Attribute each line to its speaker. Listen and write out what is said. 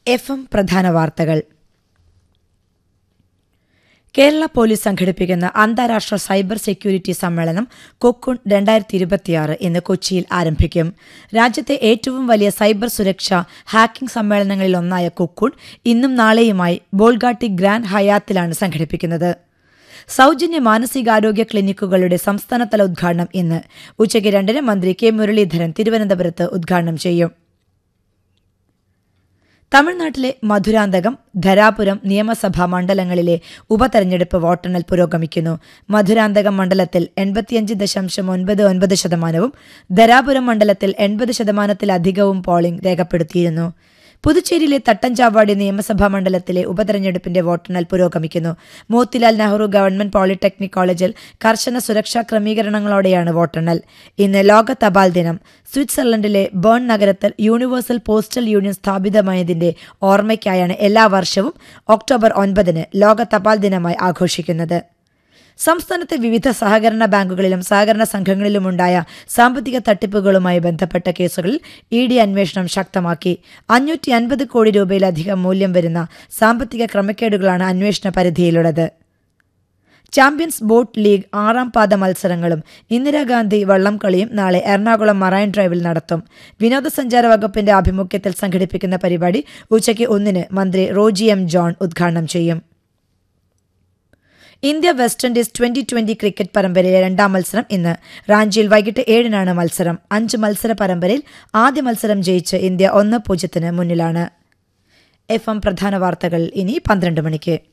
Speaker 1: F M പ്രധാന വാർത്തകൾ Kerala police സംഘടിപ്പിക്കുന്ന അന്താരാഷ്ട്ര സൈബർ സെക്യൂരിറ്റി സമ്മേളനം കൊക്കുൺ രണ്ടായിരത്തി ഇരുപത്തിയാറ് ഇന്ന് കൊച്ചിയിൽ ആരംഭിക്കും രാജ്യത്തെ ഏറ്റവും വലിയ സൈബർ സുരക്ഷ ഹാക്കിംഗ് സമ്മേളനങ്ങളിൽ ഒന്നായ കൊക്കുൺ ഇന്നും നാളെയുമായി ബോൾഗാട്ടി ഗ്രാൻഡ് ഹയാത്തിലാണ് സംഘടിപ്പിക്കുന്നത് സൗജന്യ മാനസികാരോഗ്യ ക്ലിനിക്കുകളുടെ സംസ്ഥാനതല ഉദ്ഘാടനം ഇന്ന് ഉച്ചയ്ക്ക് രണ്ടിന് മന്ത്രി കെ മുരളീധരൻ തിരുവനന്തപുരത്ത് ഉദ്ഘാടനം ചെയ്യും തമിഴ്നാട്ടിലെ മധുരാന്തകം ധരാപുരം നിയമസഭാ മണ്ഡലങ്ങളിലെ ഉപതെരഞ്ഞെടുപ്പ് വോട്ടെണ്ണൽ പുരോഗമിക്കുന്നു മധുരാന്തകം മണ്ഡലത്തിൽ എൺപത്തിയഞ്ച് ദശാംശം ഒൻപത് ഒൻപത് ശതമാനവും ധരാപുരം മണ്ഡലത്തിൽ എൺപത് ശതമാനത്തിലധികവും പോളിംഗ് രേഖപ്പെടുത്തിയിരുന്നു പുതുച്ചേരിയിലെ തട്ടഞ്ചാവാടി നിയമസഭാ മണ്ഡലത്തിലെ ഉപതെരഞ്ഞെടുപ്പിന്റെ വോട്ടെണ്ണൽ പുരോഗമിക്കുന്നു മോത്തിലാൽ നെഹ്റു ഗവൺമെന്റ് പോളിടെക്നിക് കോളേജിൽ കർശന സുരക്ഷാ ക്രമീകരണങ്ങളോടെയാണ് വോട്ടെണ്ണൽ ഇന്ന് ലോക തപാൽ ദിനം സ്വിറ്റ്സർലൻഡിലെ ബേൺ നഗരത്തിൽ യൂണിവേഴ്സൽ പോസ്റ്റൽ യൂണിയൻ സ്ഥാപിതമായതിന്റെ ഓർമ്മയ്ക്കായാണ് എല്ലാ വർഷവും ഒക്ടോബർ ഒൻപതിന് ലോക തപാൽ ദിനമായി ആഘോഷിക്കുന്നത് സംസ്ഥാനത്തെ വിവിധ സഹകരണ ബാങ്കുകളിലും സഹകരണ സംഘങ്ങളിലുമുണ്ടായ സാമ്പത്തിക തട്ടിപ്പുകളുമായി ബന്ധപ്പെട്ട കേസുകളിൽ ഇ ഡി അന്വേഷണം ശക്തമാക്കി അഞ്ഞൂറ്റി അൻപത് കോടി രൂപയിലധികം മൂല്യം വരുന്ന സാമ്പത്തിക ക്രമക്കേടുകളാണ് അന്വേഷണ പരിധിയിലുള്ളത് ചാമ്പ്യൻസ് ബോട്ട് ലീഗ് ആറാം പാദ മത്സരങ്ങളും ഇന്ദിരാഗാന്ധി വള്ളംകളിയും നാളെ എറണാകുളം മറൈൻ ഡ്രൈവിൽ നടത്തും വിനോദസഞ്ചാര വകുപ്പിന്റെ ആഭിമുഖ്യത്തിൽ സംഘടിപ്പിക്കുന്ന പരിപാടി ഉച്ചയ്ക്ക് ഒന്നിന് മന്ത്രി റോജി എം ജോൺ ഉദ്ഘാടനം ചെയ്യും India West Indies twenty twenty cricket പരമ്പരയിലെ രണ്ടാം മത്സരം ഇന്ന് റാഞ്ചിയിൽ വൈകിട്ട് ഏഴിനാണ് മത്സരം അഞ്ച് മത്സര പരമ്പരയിൽ ആദ്യ മത്സരം ജയിച്ച് ഇന്ത്യ ഒന്ന് പൂജ്യത്തിന് മുന്നിലാണ് എഫ് എം പ്രധാന വാർത്തകൾ ഇനി പന്ത്രണ്ട് മണിക്ക്